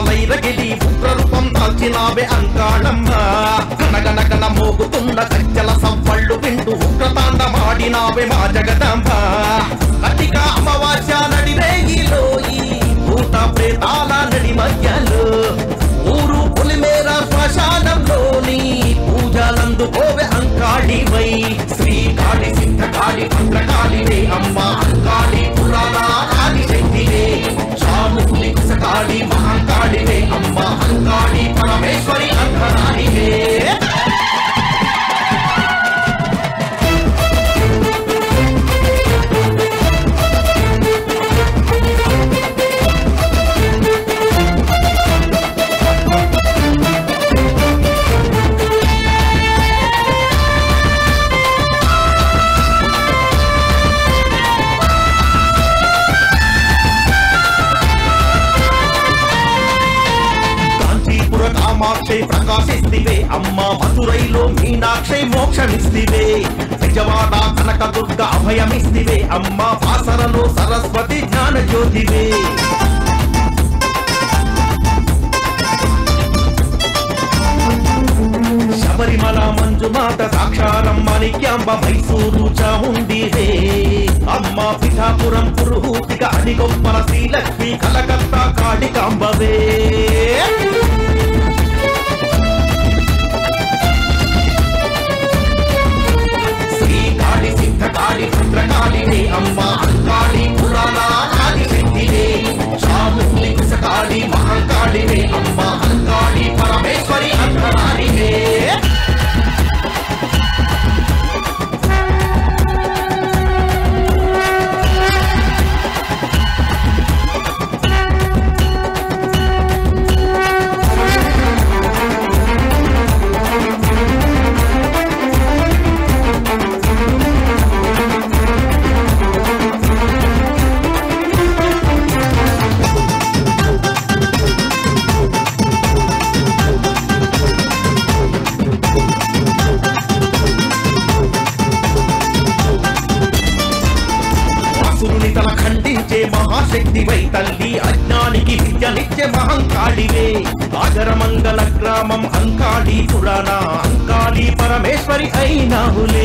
అందాలైరగిలి ఉగ్రరూపం దాల్చినావే అంకాళమ్మ గనగనగన మోగుతున్న కచ్చల సవ్వళ్ళు వింటూ ఉగ్రతాండమాడినావే మా జగదాంబ కటిక అమావాస్య నడిరేగిలోయి భూత ప్రేతాల నడి మధ్యలో ఊరు పులిమేర శ్మశానంలోని పూజలందుకోవే అంకాళివై శ్రీకాళి సిద్ధకాళి భద్రకాళివే అమ్మ అంకాళి పురాణ కాళి శక్తివే చాముకులి కుసకాళి మహంకాళివే అమ్మ అంకాళి పరమేశ్వరి అంకరాణివే కాంచీపుర కామాక్షై ప్రకాశిస్తివే అమ్మ మధురైలో మీనాక్షై మోక్షమిస్తివే విజయవాడ కనక దుర్గ అభయమిస్తివే అమ్మ వాసరలో సరస్వతి జ్ఞాన జ్యోతివే శబరిమల మంజుమాత సాక్షారం మాణిక్యాంబ మైసూరు చాముండివే అమ్మ పిఠాపురం పురుహూతిక అడిగొప్పల శ్రీలక్ష్మి కలకత్తా కాళికాంబవే శ్రీకాళి సిద్ధకాళి భద్రకాళినే అమ్మ అంకాళి పురాణ కాళి శక్తివే చాముండి కుసకాళి మహంకాళివే అమ్మ అంకాళి పరమేశ్వరి అంకరాణివే అసురుని తల ఖండించే మహాశక్తివై తల్లి అజ్ఞానికి విద్యనిచ్చే మహంకాళివే ఆగరమంగళ గ్రామం అంకాళి పురాణ అంకాళి పరమేశ్వరి అయినావులే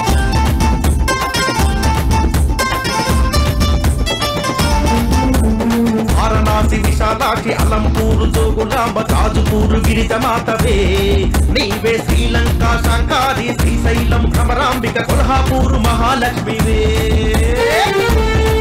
వారణాసి విశాలాక్షి అలంపూరు జోగులాంబ తాజుపూరు గిరిజ మాతవే నీవే శ్రీలంక శాంకారి శ్రీశైలం భ్రమరాంబిక కొల్హాపూరు మహాలక్ష్మివే